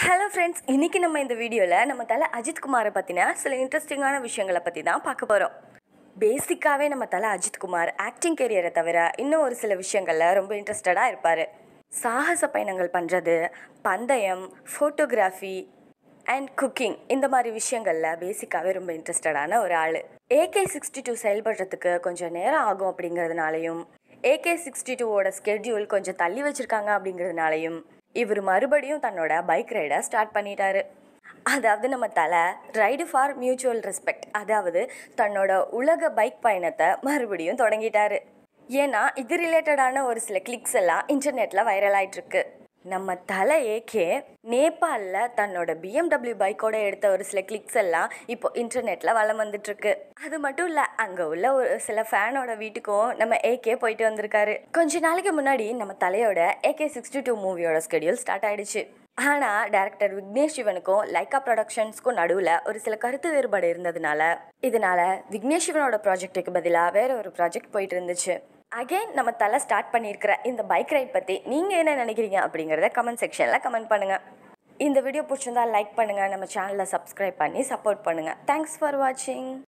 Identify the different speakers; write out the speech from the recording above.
Speaker 1: hello friends இன்னைக்கு நம்ம இந்த வீடியோவில் நம்ம தலை அஜித் குமாரை பற்றின சில இன்ட்ரெஸ்டிங்கான விஷயங்களை பற்றி தான் பார்க்க போகிறோம் பேசிக்காகவே நம்ம தலை அஜித் குமார் ஆக்டிங் கெரியரை தவிர இன்னும் ஒரு சில விஷயங்களில் ரொம்ப இன்ட்ரெஸ்டடாக இருப்பார் சாகச பயணங்கள் பண்ணுறது பந்தயம் ஃபோட்டோகிராஃபி அண்ட் குக்கிங் இந்த மாதிரி விஷயங்களில் பேசிக்காகவே ரொம்ப இன்ட்ரெஸ்டடான ஒரு ஆள் ஏகே சிக்ஸ்டி டூ செயல்படுறதுக்கு கொஞ்சம் நேரம் ஆகும் அப்படிங்கிறதுனாலையும் ஏகே சிக்ஸ்டி டூவோட ஸ்கெட்யூல் கொஞ்சம் தள்ளி வச்சுருக்காங்க அப்படிங்கிறதுனாலையும் இவர் மறுபடியும் தன்னோட பைக் ரைடை ஸ்டார்ட் பண்ணிட்டாரு அதாவது நம்ம தலை ரைடு ஃபார் மியூச்சுவல் ரெஸ்பெக்ட் அதாவது தன்னோட உலக பைக் பயணத்தை மறுபடியும் தொடங்கிட்டாரு ஏன்னா இது ரிலேட்டடான ஒரு சில கிளிக்ஸ் எல்லாம் இன்டர்நெட்டில் வைரல் ஆயிட்டிருக்கு நம்ம தலை ஏகே நேபாளில் தன்னோட பிஎம்டபிள்யூ பைக்கோட எடுத்த ஒரு சில கிளிக்ஸ் எல்லாம் இப்போ இன்டர்நெட்டில் வளம் வந்துட்டுருக்கு அது மட்டும் இல்லை அங்கே உள்ள ஒரு சில ஃபேனோட வீட்டுக்கும் நம்ம ஏகே போயிட்டு வந்திருக்காரு கொஞ்ச நாளைக்கு முன்னாடி நம்ம தலையோட ஏகே சிக்ஸ்டி டூ மூவியோட ஸ்கெடியூல் ஸ்டார்ட் ஆயிடுச்சு ஆனால் டேரக்டர் விக்னேஷ் சிவனுக்கும் லைக்கா ப்ரொடக்ஷன்ஸ்க்கும் நடுவில் ஒரு சில கருத்து வேறுபாடு இருந்ததுனால இதனால விக்னேஷ் சிவனோட ப்ராஜெக்ட்டுக்கு பதிலாக வேற ஒரு ப்ராஜெக்ட் போயிட்டு இருந்துச்சு அகைன் நம்ம தலை ஸ்டார்ட் பண்ணியிருக்கிற இந்த பைக் ரைட் பற்றி நீங்கள் என்ன நினைக்கிறீங்க அப்படிங்கிறத கமெண்ட் செக்ஷனில் கமெண்ட் பண்ணுங்கள் இந்த வீடியோ பிடிச்சிருந்தா லைக் பண்ணுங்கள் நம்ம சேனலை சப்ஸ்கிரைப் பண்ணி சப்போர்ட் பண்ணுங்கள் தேங்க்ஸ் ஃபார் வாட்சிங்